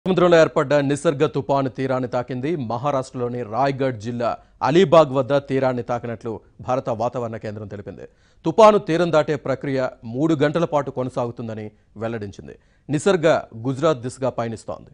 సముద్రంలో ఏర్పడ్డ నిసర్గ తుపాను తీరాన్ని తాకింది మహారాష్ట్రలోని రాయ్గఢ్ జిల్లా అలీబాగ్ వద్ద తీరాన్ని తాకినట్లు భారత వాతావరణ కేంద్రం తెలిపింది తుపాను తీరం దాటే ప్రక్రియ మూడు గంటల పాటు కొనసాగుతుందని వెల్లడించింది నిసర్గ గుజరాత్ దిశగా పయనిస్తోంది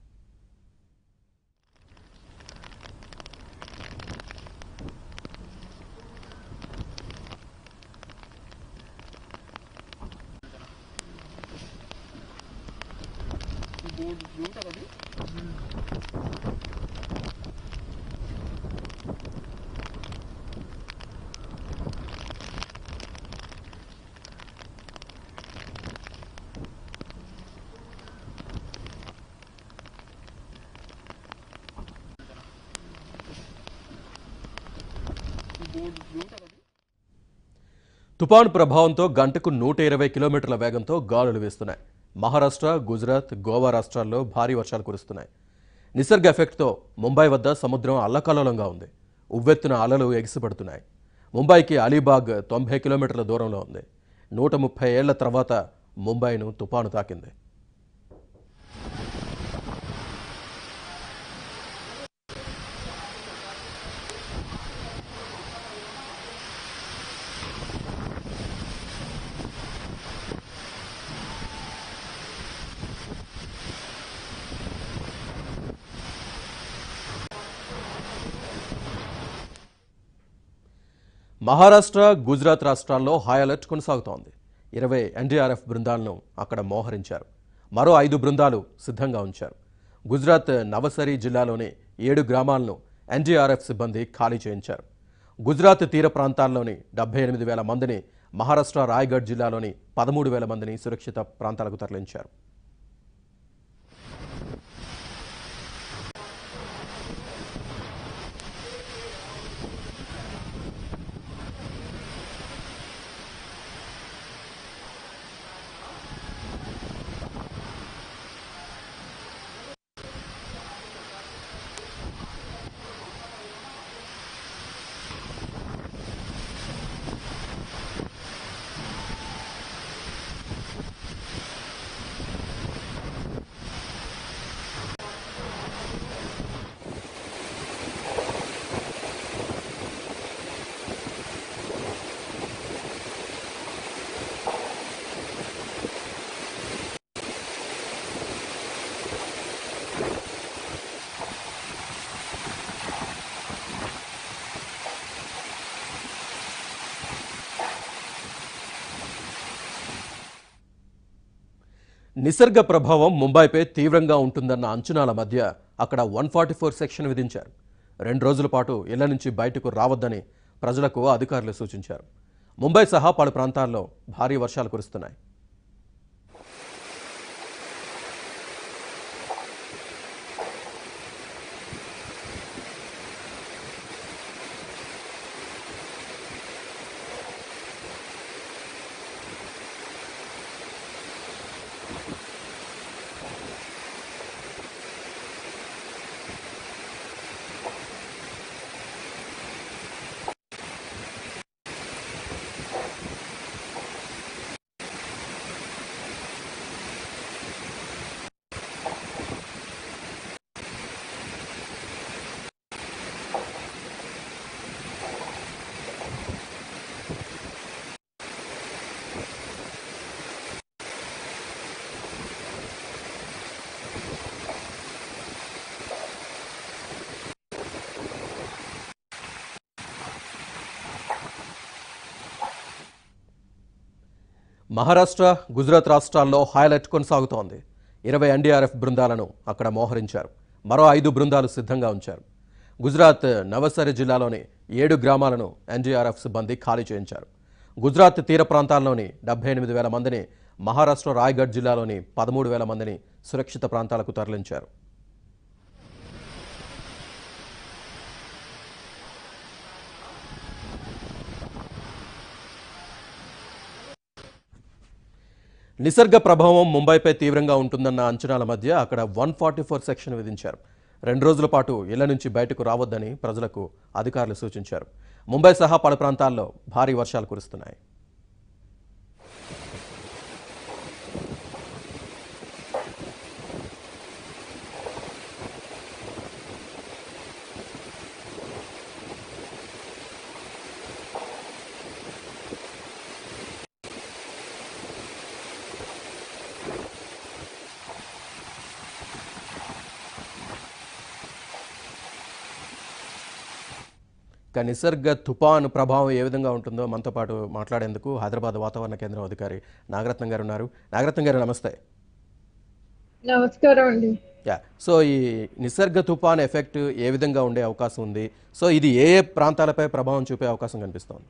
తుపాను ప్రభావంతో గంటకు నూట ఇరవై కిలోమీటర్ల వేగంతో గాలులు వీస్తున్నాయి మహారాష్ట్ర గుజరాత్ గోవా రాష్ట్రాల్లో భారీ వర్షాలు కురుస్తున్నాయి నిసర్గ ఎఫెక్ట్తో ముంబై వద్ద సముద్రం అల్లకల్లోలంగా ఉంది ఉవ్వెత్తున అలలు ఎగిసిపడుతున్నాయి ముంబైకి అలీబాగ్ తొంభై కిలోమీటర్ల దూరంలో ఉంది నూట ముప్పై ఏళ్ల తర్వాత ముంబైను తుపాను తాకింది మహారాష్ట్ర గుజరాత్ రాష్ట్రాల్లో హై అలర్ట్ కొనసాగుతోంది ఇరవై ఎన్డీఆర్ఎఫ్ బృందాలను అక్కడ మోహరించారు మరో ఐదు బృందాలు సిద్ధంగా ఉంచారు గుజరాత్ నవసరి జిల్లాలోని ఏడు గ్రామాలను ఎన్డీఆర్ఎఫ్ సిబ్బంది ఖాళీ చేయించారు గుజరాత్ తీర ప్రాంతాల్లోని డెబ్బై ఎనిమిది వేల మందిని మహారాష్ట్ర రాయ్గఢ్ జిల్లాలోని పదమూడు వేల మందిని సురక్షిత ప్రాంతాలకు తరలించారు నిసర్గ ప్రభావం ముంబైపై తీవ్రంగా ఉంటుందన్న అంచనాల మధ్య అక్కడ వన్ ఫార్టీ ఫోర్ సెక్షన్ విధించారు రెండు రోజుల పాటు ఇళ్ల నుంచి బయటకు రావద్దని ప్రజలకు అధికారులు సూచించారు ముంబై సహా పలు ప్రాంతాల్లో భారీ వర్షాలు కురుస్తున్నాయి మహారాష్ట్ర గుజరాత్ రాష్ట్రాల్లో హైలైట్ కొనసాగుతోంది ఇరవై ఎన్డీఆర్ఎఫ్ బృందాలను అక్కడ మోహరించారు మరో ఐదు బృందాలు సిద్ధంగా ఉంచారు గుజరాత్ నవసరి జిల్లాలోని ఏడు గ్రామాలను ఎన్డీఆర్ఎఫ్ సిబ్బంది ఖాళీ చేయించారు గుజరాత్ తీర ప్రాంతాల్లోని డెబ్బై ఎనిమిది వేల మందిని మహారాష్ట్ర రాయ్గఢ్ జిల్లాలోని పదమూడు వేల మందిని సురక్షిత ప్రాంతాలకు తరలించారు నిసర్గ ప్రభావం ముంబైపై తీవ్రంగా ఉంటుందన్న అంచనాల మధ్య అక్కడ వన్ ఫార్టీ ఫోర్ సెక్షన్ విధించారు రెండు రోజుల పాటు ఇళ్ల నుంచి బయటకు రావద్దని ప్రజలకు అధికారులు సూచించారు ముంబై సహా పలు ప్రాంతాల్లో భారీ వర్షాలు కురుస్తున్నాయి ఇక నిసర్గ తుపాను ప్రభావం ఏ విధంగా ఉంటుందో మనతో పాటు మాట్లాడేందుకు హైదరాబాద్ వాతావరణ కేంద్రం అధికారి నాగరత్నం గారు ఉన్నారు నాగరత్నం గారు నమస్తే నమస్కారం అండి యా సో ఈ నిసర్గ తుఫాన్ ఎఫెక్ట్ ఏ విధంగా ఉండే అవకాశం ఉంది సో ఇది ఏ ఏ ప్రాంతాలపై ప్రభావం చూపే అవకాశం కనిపిస్తోంది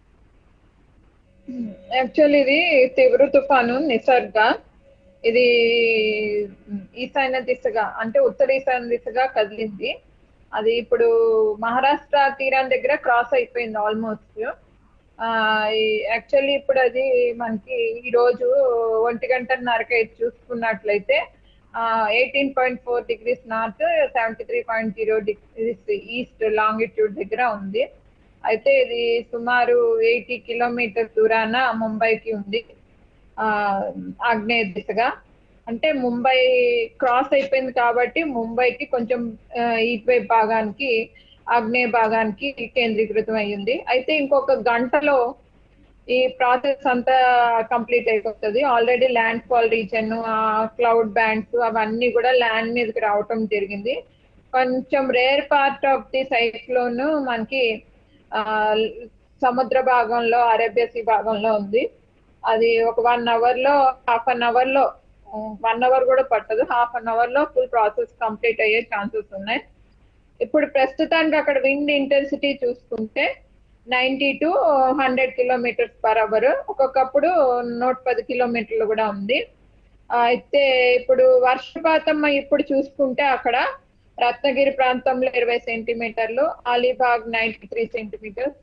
యాక్చువల్లీ ఇది తీవ్ర తుఫాను నిసర్గ ఇది ఈశాన్య దిశగా అంటే ఉత్తర ఈశాన్య దిశగా కదిలింది అది ఇప్పుడు మహారాష్ట్ర తీరం దగ్గర క్రాస్ అయిపోయింది ఆల్మోస్ట్ యాక్చువల్లీ ఇప్పుడు అది మనకి ఈ రోజు ఒంటి గంటన్నరకి చూసుకున్నట్లయితే eighteen point four degrees north seventy three point zero degrees east longitude దగ్గర ఉంది అయితే ఇది సుమారు ఎయిటీ కిలోమీటర్ దూరాన ముంబైకి ఉంది ఆ ఆగ్నేయ దిశగా అంటే ముంబై క్రాస్ అయిపోయింది కాబట్టి ముంబైకి కొంచెం ఇటువైపు భాగానికి ఆగ్నేయ భాగానికి కేంద్రీకృతం అయ్యింది అయితే ఇంకొక గంటలో ఈ ప్రాసెస్ అంతా కంప్లీట్ అయిపోతుంది already landfall region cloud bands అవన్నీ కూడా ల్యాండ్ మీదకి రావటం జరిగింది కొంచెం rare part of the cyclone మనకి ఆ సముద్ర భాగంలో అరేబియా సీ భాగంలో ఉంది అది ఒక వన్ అవర్ లో హాఫ్ అన్ అవర్ లో వన్ అవర్ కూడా పట్టదు హాఫ్ అన్ అవర్ లో ఫుల్ ప్రాసెస్ కంప్లీట్ అయ్యే ఛాన్సెస్ ఉన్నాయి ఇప్పుడు ప్రస్తుతానికి అక్కడ విండ్ ఇంటెన్సిటీ చూసుకుంటే ninety to hundred kilometres per hour ఒక్కొక్కప్పుడు నూట పది కిలోమీటర్లు కూడా ఉంది అయితే ఇప్పుడు వర్షపాతం ఇప్పుడు చూసుకుంటే అక్కడ రత్నగిరి ప్రాంతంలో ఇరవై సెంటీమీటర్లు అలీబాగ్ నైన్టీ త్రీ సెంటీమీటర్స్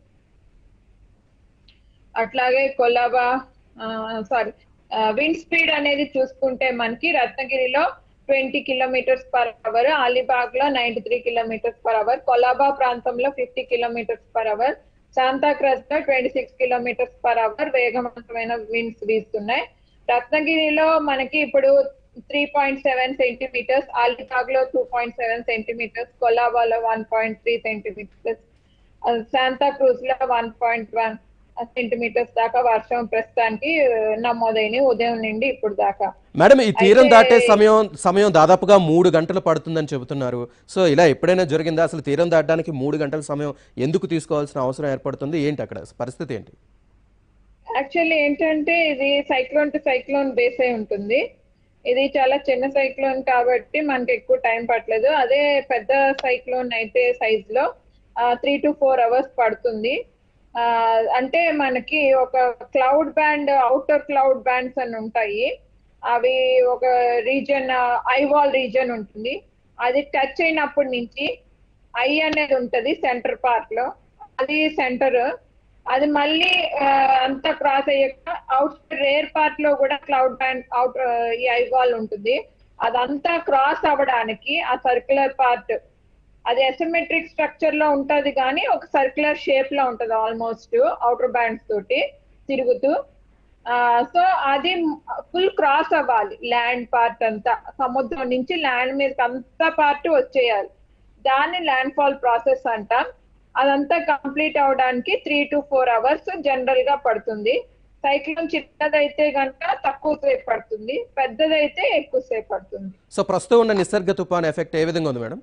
అట్లాగే కొలాబా సారీ విండ్ స్పీడ్ అనేది చూసుకుంటే మనకి రత్నగిరిలో twenty kilometres per hour Alibag లో ninety three kilometres per hour Colaba ప్రాంతంలో fifty kilometres per hour Santacruz లో twenty six kilometres per hour వేగవంతమైన విండ్స్ వీస్తున్నాయి రత్నగిరిలో మనకి ఇప్పుడు three point seven centimetres Alibag లో టూ పాయింట్ సెవెన్ సెంటీమీటర్స్ కొలాబాలో one point three centimetres Santacruz లో వన్ పాయింట్ వన్ సెంటీమీటర్స్ దాకా వర్షం ప్రస్తుతానికి నమోదైన ఉదయం నుండి ఇప్పుడు దాకా మేడం ఈ తీరం దాటే సమయం సమయం దాదాపుగా మూడు గంటలు పడుతుందని చెబుతున్నారు సో ఇలా ఎప్పుడైనా జరిగిందా అసలు తీరం దాటడానికి మూడు గంటల సమయం ఎందుకు తీసుకోవాల్సిన అవసరం ఏర్పడుతుంది ఏంటి అక్కడ పరిస్థితి ఏంటి యాక్చువల్లీ ఏంటంటే ఇది సైక్లోన్ టు సైక్లోన్ బేస్ అయి ఉంటుంది ఇది చాలా చిన్న సైక్లోన్ కాబట్టి మనకి ఎక్కువ టైం పట్టలేదు అదే పెద్ద సైక్లోన్ అయితే సైజ్ లో త్రీ టు ఫోర్ అవర్స్ పడుతుంది అంటే మనకి ఒక cloud band outer cloud bands అని ఉంటాయి అవి ఒక రీజన్ ఐవాల్ రీజన్ ఉంటుంది అది టచ్ అయినప్పటి నుంచి ఐ అనేది ఉంటది సెంటర్ పార్ట్ లో అది సెంటర్ అది మళ్ళీ అంతా క్రాస్ అయ్యాక అవుట్ రేర్ పార్ట్ లో కూడా క్లౌడ్ బ్యాండ్ అవుట్ ఈ ఐవాల్ ఉంటుంది అదంతా క్రాస్ అవ్వడానికి ఆ సర్క్యులర్ పార్ట్ అది ఎసిమెట్రిక్ స్ట్రక్చర్ లో ఉంటది కానీ ఒక సర్క్యులర్ షేప్ లో ఉంటది ఆల్మోస్ట్ అవుటర్ బ్యాండ్స్ తోటి తిరుగుతూ సో అది ఫుల్ క్రాస్ అవ్వాలి ల్యాండ్ పార్ట్ అంతా సముద్రం నుంచి ల్యాండ్ మీదకి అంతా పార్ట్ వచ్చేయాలి దాన్ని ల్యాండ్ ఫాల్ ప్రాసెస్ అంటాం అదంతా కంప్లీట్ అవడానికి three to four hours general గా పడుతుంది సైక్లోన్ చిన్నదైతే కనుక తక్కువ సేపు పడుతుంది పెద్దదైతే ఎక్కువ సేపు పడుతుంది సో ప్రస్తుతం ఉన్న నిసర్గ తుఫాన్ ఎఫెక్ట్ ఏ విధంగా ఉంది madam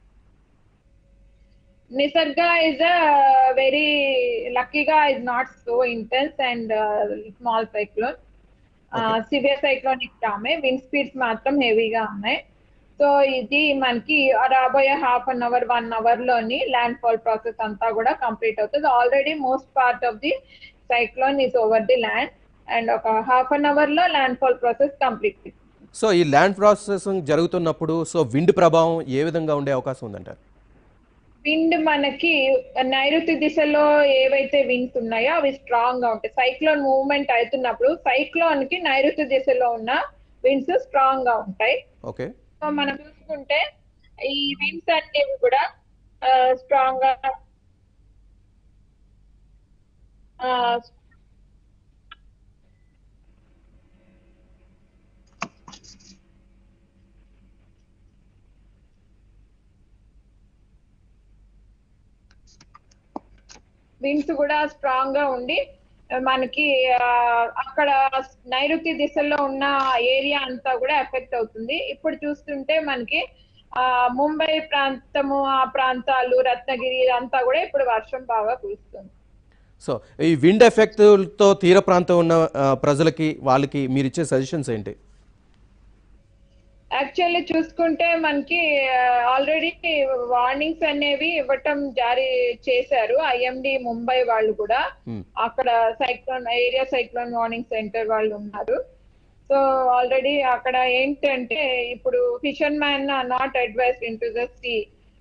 Nisarga is a very లక్కీగా is not so intense and small cyclone severe cyclonic రామే విండ్ స్పీడ్స్ మాత్రం హెవీగా ఉన్నాయి సో ఇది మనకి రాబోయే half an hour one hour లోని ల్యాండ్ ఫాల్ ప్రాసెస్ అంతా కూడా కంప్లీట్ అవుతుంది already most part of the cyclone is over the land and ఒక హాఫ్ అన్ అవర్ లో landfall process complete so ఈ ల్యాండ్ ప్రాసెసింగ్ జరుగుతున్నప్పుడు సో విండ్ ప్రభావం ఏ విధంగా ఉండే అవకాశం ఉందంటారు విండ్ మనకి నైరుతి దిశలో ఏవైతే విండ్స్ ఉన్నాయో అవి స్ట్రాంగ్ గా ఉంటాయి సైక్లోన్ మూవ్మెంట్ అవుతున్నప్పుడు సైక్లోన్ కి నైరుతి దిశలో ఉన్న విండ్స్ స్ట్రాంగ్ గా ఉంటాయి ఓకే సో మనం చూసుకుంటే ఈ విండ్స్ అనేవి కూడా స్ట్రాంగ్ గా విండ్స్ కూడా స్ట్రాంగ్ గా ఉండి మనకి అక్కడ నైరుతి దిశలో ఉన్న ఏరియా అంతా కూడా ఎఫెక్ట్ అవుతుంది ఇప్పుడు చూస్తుంటే మనకి ఆ ముంబై ప్రాంతము ఆ ప్రాంతాలు రత్నగిరి ఇదంతా కూడా ఇప్పుడు వర్షం బాగా కురుస్తుంది సో ఈ విండ్ ఎఫెక్ట్తో తీర ప్రాంతం ఉన్న ఆ, ప్రజలకి వాళ్ళకి మీరు ఇచ్చే సజెషన్స్ ఏంటి యాక్చువల్లీ చూసుకుంటే మనకి ఆల్రెడీ వార్నింగ్స్ అనేవి ఇవ్వటం జారీ చేశారు ఐఎండి ముంబై వాళ్ళు కూడా Hmm. అక్కడ cyclone area cyclone warning centre వాళ్ళు ఉన్నారు సో ఆల్రెడీ అక్కడ ఏంటంటే ఇప్పుడు fisherman not advise into the sea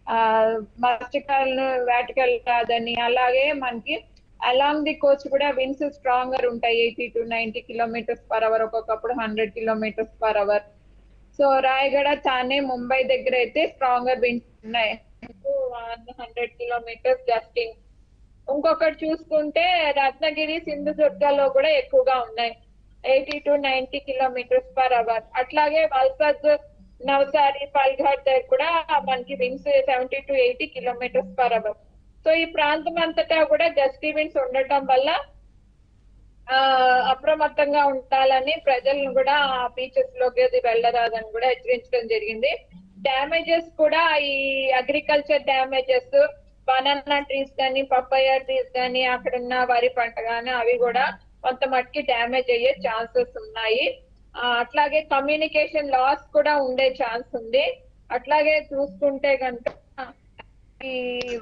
మత్స్యకారులను వేటకెళ్ళ కాదని అలాగే మనకి అలాంగ్ ది కోస్ట్ కూడా విన్స్ స్ట్రాంగర్ ఉంటాయి eighty to ninety kilometres per hour ఒక్కొక్కప్పుడు hundred kilometres per hour so Raigad Thane Mumbai దగ్గర అయితే స్ట్రాంగర్ విండ్స్ ఉన్నాయి హండ్రెడ్ కిలోమీటర్స్ జస్టింగ్ ఇంకొకటి చూసుకుంటే రత్నగిరి సింధుదుర్గలో కూడా ఎక్కువగా ఉన్నాయి eighty to ninety kilometres per hour అట్లాగే వల్సద్ నవసారి పల్ఘాట్ దగ్గర కూడా మనకి winds seventy to eighty kilometres per hour so ఈ ప్రాంతం అంతటా కూడా గస్టీ విండ్స్ ఉండటం వల్ల ఆ, అప్రమత్తంగా ఉండాలని ప్రజలను కూడా ఆ బీచెస్ లోకి అది వెళ్ళరాదని కూడా హెచ్చరించడం జరిగింది డ్యామేజెస్ కూడా ఈ అగ్రికల్చర్ డ్యామేజెస్ బనానా ట్రీస్ కానీ పప్పాయ ట్రీస్ కానీ అక్కడ ఉన్న వరి పంట కానీ అవి కూడా కొంత మట్టుకి డ్యామేజ్ అయ్యే ఛాన్సెస్ ఉన్నాయి ఆ, అట్లాగే కమ్యూనికేషన్ లాస్ కూడా ఉండే ఛాన్స్ ఉంది అట్లాగే చూసుకుంటే కనుక ఈ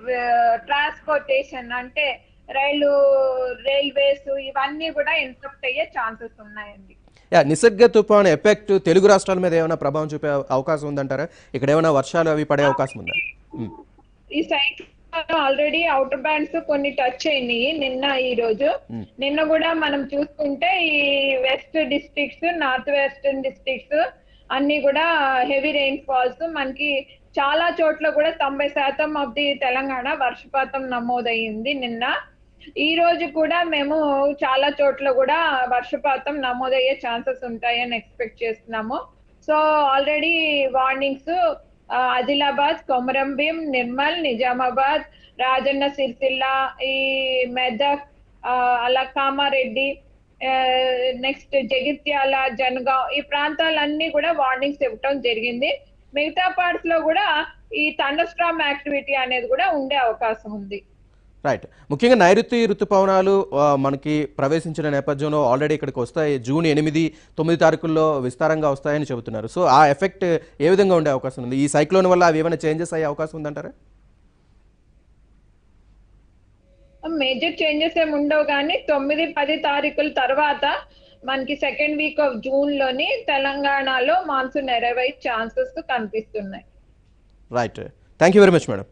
ట్రాన్స్పోర్టేషన్ అంటే రైలు రైల్వేస్ ఇవన్నీ కూడా ఇంటరప్ట్ అయ్యే ఛాన్సెస్ ఉన్నాయండి యా నిసర్గ తుఫాన్ ఎఫెక్ట్ తెలుగు రాష్ట్రాల మీద ఏమైనా ప్రభావం చూపే అవకాశం ఉందంటారా ఇక్కడ ఏమైనా వర్షాలు అవి పడే అవకాశం ఉందా మ్. ఈ సైట్ ఆల్రెడీ అవుటర్ బ్యాండ్స్ కొన్ని టచ్ అయినాయి నిన్న ఈ రోజు Hmm. నిన్న కూడా మనం చూసుకుంటే ఈ west districts north western districts అన్ని కూడా హెవీ రెయిన్ ఫాల్స్ మనకి చాలా చోట్ల కూడా తొంభై శాతం ఆఫ్ ది తెలంగాణ వర్షపాతం నమోదయ్యింది నిన్న ఈ రోజు కూడా మేము చాలా చోట్ల కూడా వర్షపాతం నమోదయ్యే ఛాన్సెస్ ఉంటాయని ఎక్స్పెక్ట్ చేస్తున్నాము so already warnings Adilabad Komaram Bheem Nirmal Nizamabad Rajanna Sircilla ఈ మెదక్ ఆ, అలా కామారెడ్డి నెక్స్ట్ జగిత్యాల జనగాం ఈ ప్రాంతాలన్నీ కూడా వార్నింగ్స్ ఇవ్వటం జరిగింది మిగతా పార్ట్స్ లో కూడా ఈ థండర్స్ట్రామ్ యాక్టివిటీ అనేది కూడా ఉండే అవకాశం ఉంది రైట్ ముఖ్యంగా నైరుతి ఋతుపవనాలు ఆ, మనకి ప్రవేశించిన నేపథ్యంలో ఆల్రెడీ ఇక్కడికి వస్తాయి జూన్ ఎనిమిది తొమ్మిది తారీఖుల్లో విస్తారంగా వస్తాయని చెబుతున్నారు సో ఆ ఎఫెక్ట్ ఏ విధంగా ఉండే అవకాశం ఉంది ఈ సైక్లోన్ వల్ల అవి ఏమైనా చేంజెస్ అయ్యే అవకాశం ఉందంటారా మేజర్ చేంజెస్ ఏమి ఉండవు కానీ తొమ్మిది పది తారీఖుల తర్వాత మనకి సెకండ్ వీక్ ఆఫ్ జూన్ లోని తెలంగాణలో మాన్సూన్ అరైవ్ అయ్యే ఛాన్సెస్ కనిపిస్తున్నాయి right thank you very much madam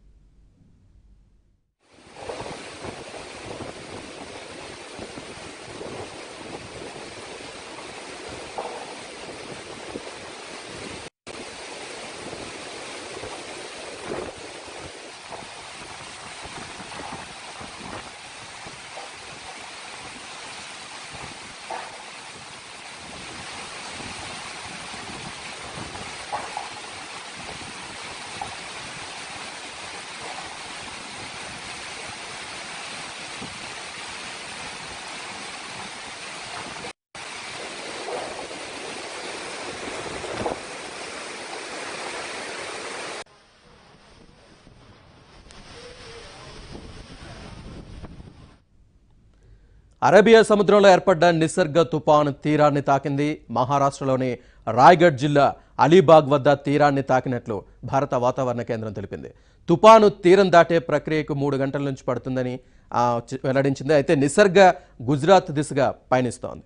Arabia సముద్రంలో ఏర్పడ్డ నిసర్గ తుపాను తీరాన్ని తాకింది మహారాష్ట్రలోని రాయ్గఢ్ జిల్లా అలీబాగ్ వద్ద తీరాన్ని తాకినట్లు భారత వాతావరణ కేంద్రం తెలిపింది తుపాను తీరం దాటే ప్రక్రియకు మూడు గంటల నుంచి పడుతుందని ఆ, చి- వెల్లడించింది అయితే నిసర్గ గుజరాత్ దిశగా పయనిస్తోంది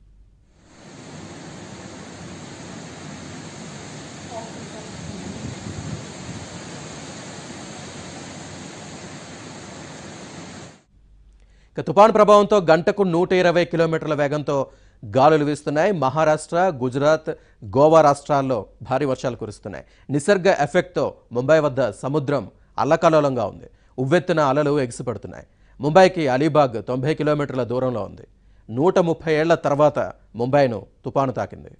ఇక తుపాను ప్రభావంతో గంటకు నూట ఇరవై కిలోమీటర్ల వేగంతో గాలులు వీస్తున్నాయి మహారాష్ట్ర గుజరాత్ గోవా రాష్ట్రాల్లో భారీ వర్షాలు కురుస్తున్నాయి నిసర్గ ఎఫెక్ట్తో ముంబై వద్ద సముద్రం అల్లకల్లోలంగా ఉంది ఉవ్వెత్తున అలలు ఎగిసిపడుతున్నాయి ముంబైకి అలీబాగ్ తొంభై కిలోమీటర్ల దూరంలో ఉంది నూట ముప్పై ఏళ్ల తర్వాత ముంబైను తుపాను తాకింది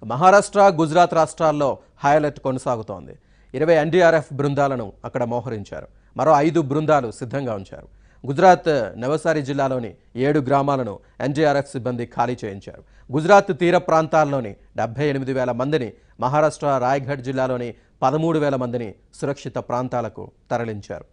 మహారాష్ట్ర గుజరాత్ రాష్ట్రాల్లో హై అలర్ట్ కొనసాగుతోంది ఇరవై ఎన్డీఆర్ఎఫ్ బృందాలను అక్కడ మోహరించారు మరో ఐదు బృందాలు సిద్ధంగా ఉంచారు గుజరాత్ నవసారి జిల్లాలోని ఏడు గ్రామాలను ఎన్డీఆర్ఎఫ్ సిబ్బంది ఖాళీ చేయించారు గుజరాత్ తీర ప్రాంతాల్లోని డెబ్బై ఎనిమిది వేల మందిని మహారాష్ట్ర రాయ్గఢ్ జిల్లాలోని పదమూడు వేల మందిని సురక్షిత ప్రాంతాలకు తరలించారు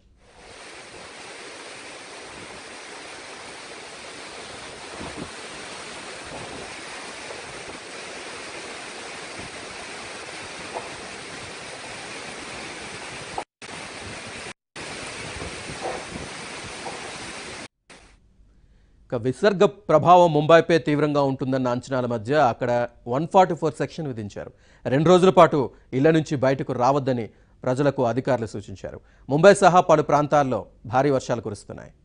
ఇక విసర్గ ప్రభావం ముంబైపై తీవ్రంగా ఉంటుందన్న అంచనాల మధ్య అక్కడ వన్ ఫార్టీ ఫోర్ సెక్షన్ విధించారు రెండు రోజుల పాటు ఇళ్ల నుంచి బయటకు రావద్దని ప్రజలకు అధికారులు సూచించారు ముంబై సహా పలు ప్రాంతాల్లో భారీ వర్షాలు కురుస్తున్నాయి